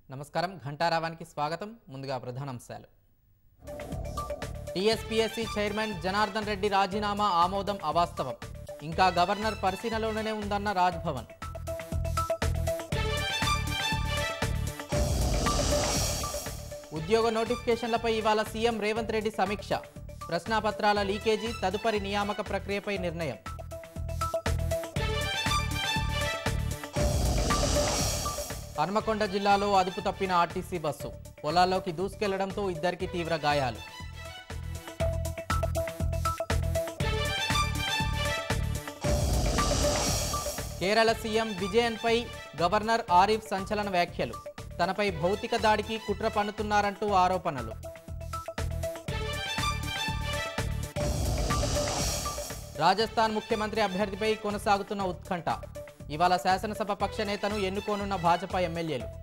నమస్కారం ఘంటారావానికి స్వాగతం ముందుగా ప్రధానాంశాలు టీఎస్పీఎస్సీ చైర్మన్ జనార్దన్ రెడ్డి రాజీనామా ఆమోదం అవాస్తవం ఇంకా గవర్నర్ పరిశీలనలోనే ఉందన్న రాజ్భవన్ ఉద్యోగ నోటిఫికేషన్లపై ఇవాళ సీఎం రేవంత్ రెడ్డి సమీక్ష ప్రశ్నాపత్రాల లీకేజీ తదుపరి నియామక ప్రక్రియపై నిర్ణయం హన్మకొండ జిల్లాలో అదుపు తప్పిన ఆర్టీసీ బస్సు పొలాల్లోకి దూసుకెళ్లడంతో ఇద్దరికి తీవ్ర గాయాలు కేరళ సీఎం విజయన్పై గవర్నర్ ఆరిఫ్ సంచలన వ్యాఖ్యలు తనపై భౌతిక దాడికి కుట్ర పన్నుతున్నారంటూ ఆరోపణలు రాజస్థాన్ ముఖ్యమంత్రి అభ్యర్థిపై కొనసాగుతున్న ఉత్కంఠ ఇవాళ శాసనసభ పక్ష నేతను ఎన్నుకోనున్న భాజపా ఎమ్మెల్యేలు